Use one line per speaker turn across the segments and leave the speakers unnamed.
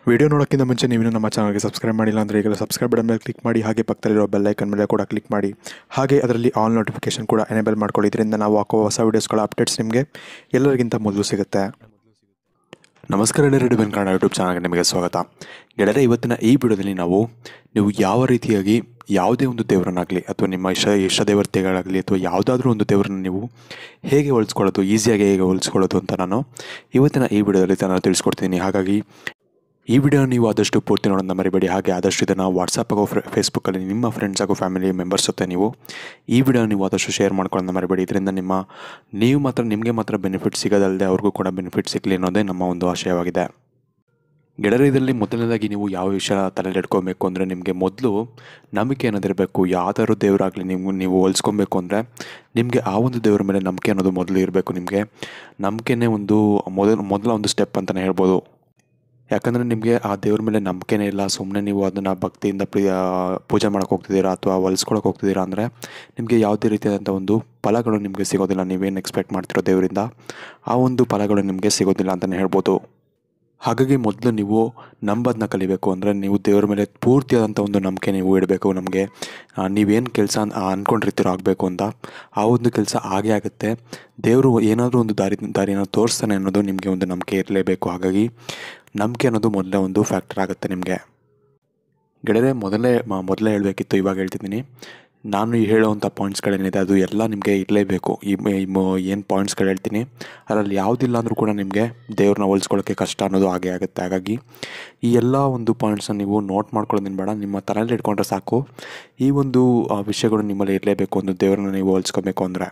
video ನೋಡೋಕ್ಕಿಂತ ಮುಂಚೆ ನೀವು ನಮ್ಮ ಚಾನಲ್ಗೆ ಸಬ್ಸ್ಕ್ರೈಬ್ ಮಾಡಿಲ್ಲ ಅಂದರೆ ಈಗಲೇ ಸಬ್ಸ್ಕ್ರೈಬ್ ಬಟನ್ ಮೇಲೆ ಕ್ಲಿಕ್ ಮಾಡಿ ಹಾಗೆ ಪಕ್ಕದಲ್ಲಿರೋ ಬೆಲ್ ಐಕನ್ ಮೇಲೆ ಕೂಡ ಕ್ಲಿಕ್ ಮಾಡಿ ಹಾಗೆ ಅದರಲ್ಲಿ ಆಲ್ ನೋಟಿಫಿಕೇಶನ್ ಕೂಡ ಎನೇಬಲ್ ಮಾಡ್ಕೊಳ್ಳಿ ಇದರಿಂದ ನಾವು ಹಾಕೋ ಹೊಸ ವೀಡಿಯೋಸ್ಗಳ ಅಪ್ಡೇಟ್ಸ್ ನಿಮಗೆ ಎಲ್ಲರಿಗಿಂತ ಮೊದಲು ಸಿಗುತ್ತೆ ನಮಸ್ಕಾರ ರೆಡಿ ಬೆನ್ ಕನ್ನಡ ಯೂಟ್ಯೂಬ್ ಚಾನಲ್ಗೆ ನಿಮಗೆ ಸ್ವಾಗತ ಗೆಳೆಯರೆ ಇವತ್ತಿನ ಈ ವಿಡಿಯೋದಲ್ಲಿ ನಾವು ನೀವು ಯಾವ ರೀತಿಯಾಗಿ ಯಾವುದೇ ಒಂದು ದೇವರನ್ನಾಗಲಿ ಅಥವಾ ನಿಮ್ಮ ಇಷ್ಟ ಇಷ್ಟ ದೇವತೆಗಳಾಗಲಿ ಅಥವಾ ಯಾವುದಾದ್ರೂ ಒಂದು ದೇವರನ್ನು ನೀವು ಹೇಗೆ ಹೋಲಿಸ್ಕೊಳ್ಳೋದು ಈಸಿಯಾಗಿ ಹೇಗೆ ಹೋಲಿಸ್ಕೊಳ್ಳೋದು ಅಂತ ನಾನು ಇವತ್ತಿನ ಈ ವಿಡಿಯೋದಲ್ಲಿ ನಾನು ತಿಳಿಸ್ಕೊಡ್ತೀನಿ ಹಾಗಾಗಿ ಈ ವಿಡಿಯೋ ನೀವು ಆದಷ್ಟು ಪೂರ್ತಿ ನೋಡೋದನ್ನ ಮರಿಬೇಡಿ ಹಾಗೆ ಆದಷ್ಟು ಇದನ್ನು ವಾಟ್ಸಪ್ ಹಾಗೂ ಫೇಸ್ಬುಕ್ಕಲ್ಲಿ ನಿಮ್ಮ ಫ್ರೆಂಡ್ಸ್ ಹಾಗೂ ಫ್ಯಾಮಿಲಿ ಮೆಂಬರ್ಸ್ ಜೊತೆ ನೀವು ಈ ವಿಡಿಯೋ ನೀವು ಆದಷ್ಟು ಶೇರ್ ಮಾಡ್ಕೊಳ್ಳೋದನ್ನ ಮರಿಬೇಡಿ ಇದರಿಂದ ನಿಮ್ಮ ನೀವು ಮಾತ್ರ ನಿಮಗೆ ಮಾತ್ರ ಬೆನಿಫಿಟ್ ಸಿಗೋದಲ್ಲದೆ ಅವ್ರಿಗೂ ಕೂಡ ಬೆನಿಫಿಟ್ ಸಿಗಲಿ ಅನ್ನೋದೇ ನಮ್ಮ ಒಂದು ಆಶಯವಾಗಿದೆ ಗೆಳೆಯರ ಇದರಲ್ಲಿ ಮೊದಲನೇದಾಗಿ ನೀವು ಯಾವ ವಿಷಯ ತಲೆಯಲ್ಲಿ ಇಟ್ಕೊಬೇಕು ಅಂದರೆ ನಿಮಗೆ ಮೊದಲು ನಂಬಿಕೆ ಅನ್ನೋದಿರಬೇಕು ಯಾವ್ದಾದ್ರು ದೇವರಾಗಲಿ ನೀವು ನೀವು ಹೋಲಿಸ್ಕೊಬೇಕು ಅಂದರೆ ನಿಮಗೆ ಆ ಒಂದು ದೇವರ ಮೇಲೆ ನಂಬಿಕೆ ಅನ್ನೋದು ಮೊದಲು ಇರಬೇಕು ನಿಮಗೆ ನಂಬಿಕೆನೇ ಒಂದು ಮೊದಲು ಮೊದಲ ಒಂದು ಸ್ಟೆಪ್ ಅಂತಲೇ ಹೇಳ್ಬೋದು ಯಾಕಂದರೆ ನಿಮಗೆ ಆ ದೇವ್ರ ಮೇಲೆ ನಂಬಿಕೆನೇ ಇಲ್ಲ ಸುಮ್ಮನೆ ನೀವು ಅದನ್ನು ಭಕ್ತಿಯಿಂದ ಪ್ರಿಯ ಪೂಜೆ ಮಾಡೋಕೆ ಹೋಗ್ತಿದ್ದೀರಾ ಅಥವಾ ಹೊಲಿಸ್ಕೊಳಕ್ಕೆ ಹೋಗ್ತಿದ್ದೀರಾ ಅಂದರೆ ನಿಮಗೆ ಯಾವುದೇ ರೀತಿಯಾದಂಥ ಒಂದು ಫಲಗಳು ನಿಮಗೆ ಸಿಗೋದಿಲ್ಲ ನೀವೇನು ಎಕ್ಸ್ಪೆಕ್ಟ್ ಮಾಡ್ತಿರೋ ದೇವರಿಂದ ಆ ಒಂದು ಫಲಗಳು ನಿಮಗೆ ಸಿಗೋದಿಲ್ಲ ಅಂತಲೇ ಹೇಳ್ಬೋದು ಹಾಗಾಗಿ ಮೊದಲು ನೀವು ನಂಬೋದನ್ನ ಕಲಿಬೇಕು ಅಂದರೆ ನೀವು ದೇವ್ರ ಮೇಲೆ ಪೂರ್ತಿಯಾದಂಥ ಒಂದು ನಂಬಿಕೆ ನೀವು ಇಡಬೇಕು ನಮಗೆ ನೀವೇನು ಕೆಲಸ ಅಂದ್ಕೊಂಡಿರ್ತೀರೋ ಆಗಬೇಕು ಅಂತ ಆ ಒಂದು ಕೆಲಸ ಆಗೇ ಆಗುತ್ತೆ ದೇವರು ಏನಾದರೂ ಒಂದು ದಾರಿ ದಾರಿನ ತೋರಿಸ್ತಾನೆ ಅನ್ನೋದು ನಿಮಗೆ ಒಂದು ನಂಬಿಕೆ ಇರಲೇಬೇಕು ಹಾಗಾಗಿ ನಂಬಿಕೆ ಅನ್ನೋದು ಮೊದಲೇ ಒಂದು ಫ್ಯಾಕ್ಟರ್ ಆಗುತ್ತೆ ನಿಮಗೆ ಗೆಳೆಯರೆ ಮೊದಲೇ ಮ- ಮೊದಲೇ ಹೇಳಬೇಕಿತ್ತು ಇವಾಗ ಹೇಳ್ತಿದ್ದೀನಿ ನಾನು ಈ ಹೇಳೋವಂಥ ಪಾಯಿಂಟ್ಸ್ಗಳೇನಿದೆ ಅದು ಎಲ್ಲ ನಿಮಗೆ ಇರಲೇಬೇಕು ಈ ಏನು ಪಾಯಿಂಟ್ಸ್ಗಳು ಹೇಳ್ತೀನಿ ಅದರಲ್ಲಿ ಯಾವುದಿಲ್ಲ ಅಂದರೂ ಕೂಡ ನಿಮಗೆ ದೇವ್ರನ್ನ ಹೋಲಿಸ್ಕೊಳ್ಳೋಕ್ಕೆ ಕಷ್ಟ ಅನ್ನೋದು ಹಾಗೆ ಆಗುತ್ತೆ ಹಾಗಾಗಿ ಈ ಎಲ್ಲ ಒಂದು ಪಾಯಿಂಟ್ಸನ್ನ ನೀವು ನೋಟ್ ಮಾಡ್ಕೊಳ್ಳೋದೇನು ಬೇಡ ನಿಮ್ಮ ತಲೆಯಲ್ಲಿ ಇಟ್ಕೊಂಡ್ರೆ ಸಾಕು ಈ ಒಂದು ಆ, ವಿಷಯಗಳು ನಿಮ್ಮಲ್ಲಿ ಇರಲೇಬೇಕು ಒಂದು ದೇವ್ರನ್ನ ನೀವು ಹೋಲಿಸ್ಕೊಬೇಕು ಅಂದರೆ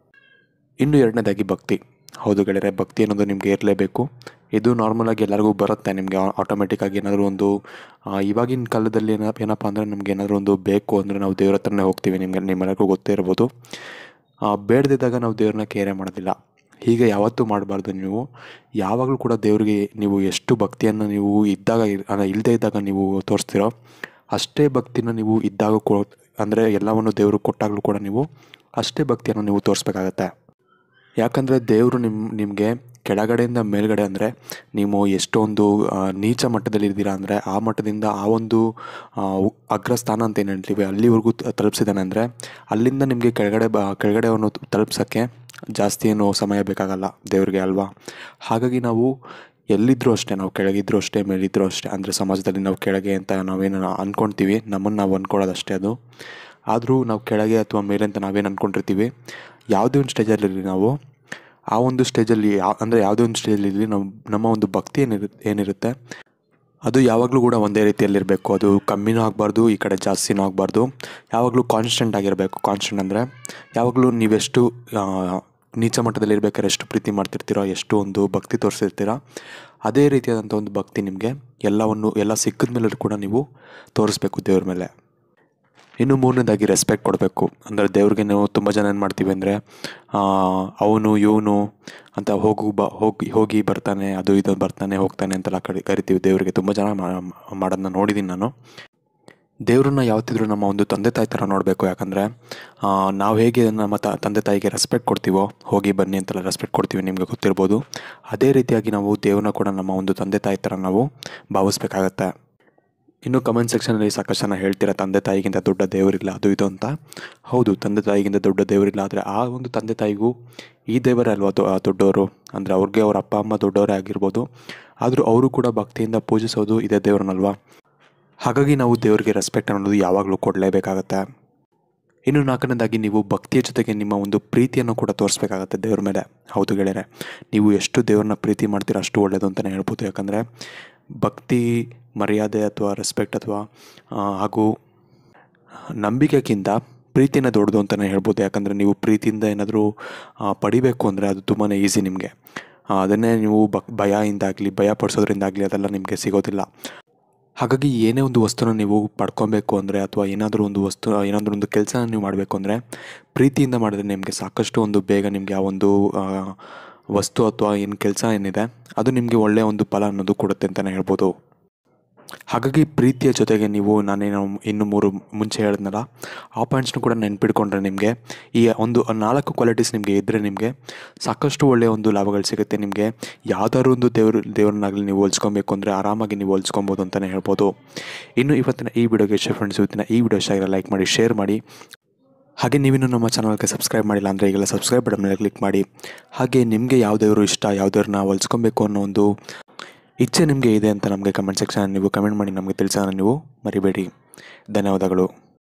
ಇನ್ನು ಎರಡನೇದಾಗಿ ಭಕ್ತಿ ಹೌದು ಗೆಳೆಯರೆ ಭಕ್ತಿ ಅನ್ನೋದು ನಿಮಗೆ ಇರಲೇಬೇಕು ಇದು ನಾರ್ಮಲಾಗಿ ಎಲ್ಲರಿಗೂ ಬರುತ್ತೆ ನಿಮಗೆ ಆಟೋಮೆಟಿಕ್ಕಾಗಿ ಏನಾದರೂ ಒಂದು ಆ, ಇವಾಗಿನ ಕಾಲದಲ್ಲಿ ಏನ ಏನಪ್ಪ ಅಂದರೆ ನಮ್ಗೆ ಏನಾದರೂ ಒಂದು ಬೇಕು ಅಂದರೆ ನಾವು ದೇವ್ರ ಹತ್ರನೇ ಹೋಗ್ತೀವಿ ನಿಮಗೆ ನಿಮ್ಮೆಲ್ಲರಿಗೂ ಗೊತ್ತೇ ಇರ್ಬೋದು ಆ, ಬೇಡದಿದ್ದಾಗ ನಾವು ದೇವ್ರನ್ನ ಕೇರೆ ಮಾಡೋದಿಲ್ಲ ಹೀಗೆ ಯಾವತ್ತೂ ಮಾಡಬಾರ್ದು ನೀವು ಯಾವಾಗಲೂ ಕೂಡ ದೇವರಿಗೆ ನೀವು ಎಷ್ಟು ಭಕ್ತಿಯನ್ನು ನೀವು ಇದ್ದಾಗ ಇಲ್ಲದೇ ಇದ್ದಾಗ ನೀವು ತೋರಿಸ್ತೀರೋ ಅಷ್ಟೇ ಭಕ್ತಿನ ನೀವು ಇದ್ದಾಗ ಕೊ ಅಂದರೆ ಎಲ್ಲವನ್ನು ದೇವರು ಕೊಟ್ಟಾಗಲೂ ಕೂಡ ನೀವು ಅಷ್ಟೇ ಭಕ್ತಿಯನ್ನು ನೀವು ತೋರಿಸ್ಬೇಕಾಗತ್ತೆ ಯಾಕಂದರೆ ದೇವರು ನಿಮ್ಮ ನಿಮಗೆ ಕೆಳಗಡೆಯಿಂದ ಮೇಲ್ಗಡೆ ಅಂದರೆ ನೀವು ಎಷ್ಟೊಂದು ಆ, ನೀಚ ಮಟ್ಟದಲ್ಲಿ ಇದ್ದೀರಾ ಅಂದರೆ ಆ ಮಟ್ಟದಿಂದ ಆ ಒಂದು ಆ, ಉ- ಅಗ್ರಸ್ಥಾನ ಅಂತ ಏನು ಹೇಳ್ತೀವಿ ಅಲ್ಲಿವರೆಗೂ ತ- ತಲುಪಿಸಿದ್ದಾನೆ ಅಂದರೆ ಅಲ್ಲಿಂದ ನಿಮಗೆ ಕೆಳಗಡೆ ಬ ಕೆಳಗಡೆ ಅವನು ತಲುಪ್ಸೋಕ್ಕೆ ಜಾಸ್ತಿ ಏನು ಸಮಯ ಬೇಕಾಗಲ್ಲ ದೇವ್ರಿಗೆ ಅಲ್ವಾ ಹಾಗಾಗಿ ನಾವು ಎಲ್ಲಿದ್ದರೂ ಅಷ್ಟೇ ನಾವು ಕೆಳಗಿದ್ರೂ ಅಷ್ಟೇ ಮೇಲಿದ್ರೂ ಅಷ್ಟೇ ಅಂದರೆ ಸಮಾಜದಲ್ಲಿ ನಾವು ಕೆಳಗೆ ಅಂತ ನಾವೇನು ಅಂದ್ಕೊಳ್ತೀವಿ ನಮ್ಮನ್ನು ನಾವು ಅಂದ್ಕೊಳ್ಳೋದಷ್ಟೇ ಅದು ಆದರೂ ನಾವು ಕೆಳಗೆ ಅಥವಾ ಮೇಲೆ ಅಂತ ನಾವೇನು ಅಂದ್ಕೊಂಡಿರ್ತೀವಿ ಯಾವುದೇ ಒಂದು ಸ್ಟೇಜಲ್ಲಿ ನಾವು ಆ ಒಂದು ಸ್ಟೇಜಲ್ಲಿ ಯಾವ ಅಂದರೆ ಯಾವುದೇ ಒಂದು ಸ್ಟೇಜಲ್ಲಿ ನಮ್ಮ ನಮ್ಮ ಒಂದು ಭಕ್ತಿ ಏನಿರು ಏನಿರುತ್ತೆ ಅದು ಯಾವಾಗಲೂ ಕೂಡ ಒಂದೇ ರೀತಿಯಲ್ಲಿರಬೇಕು ಅದು ಕಮ್ಮಿನೂ ಆಗಬಾರ್ದು ಈ ಕಡೆ ಜಾಸ್ತಿನೂ ಆಗಬಾರ್ದು ಯಾವಾಗಲೂ ಕಾನ್ಸ್ಟೆಂಟ್ ಆಗಿರಬೇಕು ಕಾನ್ಸ್ಟೆಂಟ್ ಅಂದರೆ ಯಾವಾಗಲೂ ನೀವೆಷ್ಟು ಆ, ನೀಚ ಮಟ್ಟದಲ್ಲಿ ಇರ್ಬೇಕಾದ್ರೆ ಎಷ್ಟು ಪ್ರೀತಿ ಮಾಡ್ತಿರ್ತೀರೋ ಎಷ್ಟು ಒಂದು ಭಕ್ತಿ ತೋರಿಸಿರ್ತೀರ ಅದೇ ರೀತಿಯಾದಂಥ ಒಂದು ಭಕ್ತಿ ನಿಮಗೆ ಎಲ್ಲವನ್ನು ಎಲ್ಲ ಸಿಕ್ಕಿದ ಮೇಲೂ ಕೂಡ ನೀವು ತೋರಿಸ್ಬೇಕು ದೇವ್ರ ಮೇಲೆ ಇನ್ನು ಮೂರನೇದಾಗಿ ರೆಸ್ಪೆಕ್ಟ್ ಕೊಡಬೇಕು ಅಂದರೆ ದೇವ್ರಿಗೆ ನಾವು ತುಂಬ ಜನ ಏನು ಮಾಡ್ತೀವಿ ಅಂದರೆ ಅವನು ಇವನು ಅಂತ ಹೋಗು ಬ ಹೋಗಿ ಹೋಗಿ ಬರ್ತಾನೆ ಅದು ಇದು ಬರ್ತಾನೆ ಹೋಗ್ತಾನೆ ಅಂತೆಲ್ಲ ಕರಿ ಕರಿತೀವಿ ದೇವರಿಗೆ ತುಂಬ ಜನ ಮಾ- ಮಾಡೋದನ್ನ ನೋಡಿದ್ದೀನಿ ನಾನು ದೇವ್ರನ್ನ ಯಾವತ್ತಿದ್ರೂ ನಮ್ಮ ಒಂದು ತಂದೆ ತಾಯಿ ಥರ ನೋಡಬೇಕು ಯಾಕಂದರೆ ನಾವು ಹೇಗೆ ನಮ್ಮ ತ ತಂದೆ ತಾಯಿಗೆ ರೆಸ್ಪೆಕ್ಟ್ ಕೊಡ್ತೀವೋ ಹೋಗಿ ಬನ್ನಿ ಅಂತೆಲ್ಲ ರೆಸ್ಪೆಕ್ಟ್ ಕೊಡ್ತೀವಿ ನಿಮಗೆ ಗೊತ್ತಿರ್ಬೋದು ಅದೇ ರೀತಿಯಾಗಿ ನಾವು ದೇವ್ರನ್ನ ಕೂಡ ನಮ್ಮ ಒಂದು ತಂದೆ ತಾಯಿ ಥರ ನಾವು ಭಾವಿಸ್ಬೇಕಾಗತ್ತೆ ಇನ್ನು ಕಮೆಂಟ್ ಸೆಕ್ಷನಲ್ಲಿ ಸಾಕಷ್ಟು ಜನ ಹೇಳ್ತೀರಾ ತಂದೆ ತಾಯಿಗಿಂತ ದೊಡ್ಡ ದೇವರಿಲ್ಲ ಅದು ಇದು ಅಂತ ಹೌದು ತಂದೆ ತಾಯಿಗಿಂತ ದೊಡ್ಡ ದೇವರಿಲ್ಲ ಆದರೆ ಆ ಒಂದು ತಂದೆ ತಾಯಿಗೂ ಈ ದೇವರೇ ಅಲ್ವಾ ದೊ- ದೊಡ್ಡವರು ಅಂದರೆ ಅವ್ರಿಗೆ ಅವ್ರ ಅಪ್ಪ ಅಮ್ಮ ದೊಡ್ಡವರೇ ಆಗಿರ್ಬೋದು ಆದರೂ ಅವರು ಕೂಡ ಭಕ್ತಿಯಿಂದ ಪೂಜಿಸೋದು ಇದೇ ದೇವ್ರನ್ನಲ್ವಾ ಹಾಗಾಗಿ ನಾವು ದೇವರಿಗೆ ರೆಸ್ಪೆಕ್ಟ್ ಅನ್ನೋದು ಯಾವಾಗಲೂ ಕೊಡಲೇಬೇಕಾಗತ್ತೆ ಇನ್ನು ನಾಲ್ಕನೇದಾಗಿ ನೀವು ಭಕ್ತಿಯ ಜೊತೆಗೆ ನಿಮ್ಮ ಒಂದು ಪ್ರೀತಿಯನ್ನು ಕೂಡ ತೋರಿಸ್ಬೇಕಾಗತ್ತೆ ದೇವ್ರ ಮೇಲೆ ಹೌದು ಗೆಳೆಯರೆ ನೀವು ಎಷ್ಟು ದೇವ್ರನ್ನ ಪ್ರೀತಿ ಮಾಡ್ತೀರೋ ಅಷ್ಟು ಒಳ್ಳೆಯದು ಅಂತಲೇ ಹೇಳ್ಬೋದು ಯಾಕಂದರೆ ಭಕ್ತಿ ಮರ್ಯಾದೆ ಅಥವಾ ರೆಸ್ಪೆಕ್ಟ್ ಅಥವಾ ಆ, ಹಾಗೂ ನಂಬಿಕೆಗಿಂತ ಪ್ರೀತಿನೇ ದೊಡ್ಡದು ಅಂತಲೇ ಹೇಳ್ಬೋದು ಯಾಕಂದರೆ ನೀವು ಪ್ರೀತಿಯಿಂದ ಏನಾದರೂ ಪಡಿಬೇಕು ಅಂದರೆ ಅದು ತುಂಬಾ ಈಸಿ ನಿಮಗೆ ಅದನ್ನೇ ನೀವು ಬಕ್ ಭಯದಿಂದಾಗಲಿ ಭಯ ಪಡಿಸೋದ್ರಿಂದಾಗಲಿ ಅದೆಲ್ಲ ನಿಮಗೆ ಸಿಗೋದಿಲ್ಲ ಹಾಗಾಗಿ ಏನೇ ಒಂದು ವಸ್ತುನ ನೀವು ಪಡ್ಕೊಬೇಕು ಅಂದರೆ ಅಥವಾ ಏನಾದರೂ ಒಂದು ವಸ್ತು ಏನಾದರೂ ಒಂದು ಕೆಲಸ ನೀವು ಮಾಡಬೇಕು ಅಂದರೆ ಪ್ರೀತಿಯಿಂದ ಮಾಡಿದ್ರೆ ನಿಮಗೆ ಸಾಕಷ್ಟು ಒಂದು ಬೇಗ ನಿಮಗೆ ಆ ಒಂದು ಆ, ವಸ್ತು ಅಥವಾ ಏನು ಕೆಲಸ ಏನಿದೆ ಅದು ನಿಮಗೆ ಒಳ್ಳೆಯ ಒಂದು ಫಲ ಅನ್ನೋದು ಕೊಡುತ್ತೆ ಅಂತಲೇ ಹೇಳ್ಬೋದು ಹಾಗಾಗಿ ಪ್ರೀತಿಯ ಜೊತೆಗೆ ನೀವು ನಾನೇನು ಇನ್ನು ಮೂರು ಮುಂಚೆ ಹೇಳಿದ್ನಲ್ಲ ಆ ಪಾಯಿಂಟ್ಸ್ನು ಕೂಡ ನೆನ್ಪಿಟ್ಕೊಂಡ್ರೆ ನಿಮಗೆ ಈ ಒಂದು ನಾಲ್ಕು ಕ್ವಾಲಿಟೀಸ್ ನಿಮಗೆ ಇದ್ದರೆ ನಿಮಗೆ ಸಾಕಷ್ಟು ಒಳ್ಳೆಯ ಒಂದು ಲಾಭಗಳು ಸಿಗುತ್ತೆ ನಿಮಗೆ ಯಾವ್ದಾದ್ರು ಒಂದು ದೇವ್ರ ದೇವ್ರನ್ನಾಗಲಿ ನೀವು ಹೋಲ್ಸ್ಕೊಬೇಕು ಅಂದರೆ ಆರಾಮಾಗಿ ನೀವು ಹೋಲ್ಸ್ಕೊಬೋದು ಅಂತಲೇ ಹೇಳ್ಬೋದು ಇನ್ನು ಇವತ್ತಿನ ಈ ವಿಡಿಯೋಗೆ ಇಷ್ಟ ಫ್ರೆಂಡ್ಸ್ ಇವತ್ತಿನ ಈ ವಿಡಿಯೋ ಇಷ್ಟ ಆಗಿರೋ ಲೈಕ್ ಮಾಡಿ ಶೇರ್ ಮಾಡಿ ಹಾಗೆ ನೀವಿನ್ನೂ ನಮ್ಮ ಚಾನಲ್ಗೆ ಸಬ್ಸ್ಕ್ರೈಬ್ ಮಾಡಿಲ್ಲ ಅಂದರೆ ಈಗೆಲ್ಲ ಸಬ್ಸ್ಕ್ರೈಬ್ ಬಟನ್ ಮೇಲೆ ಕ್ಲಿಕ್ ಮಾಡಿ ಹಾಗೆ ನಿಮಗೆ ಯಾವ ದೇವರು ಇಷ್ಟ ಯಾವ ದೇವ್ರನ್ನ ಹೊಲ್ಸ್ಕೊಬೇಕು ಅನ್ನೋ ಒಂದು ಇಚ್ಛೆ ನಿಮಗೆ ಇದೆ ಅಂತ ನಮಗೆ ಕಮೆಂಟ್ ಸೆಕ್ಷನ್ ನೀವು ಕಮೆಂಟ್ ಮಾಡಿ ನಮಗೆ ತಿಳಿಸೋಣ ನೀವು ಮರಿಬೇಡಿ ಧನ್ಯವಾದಗಳು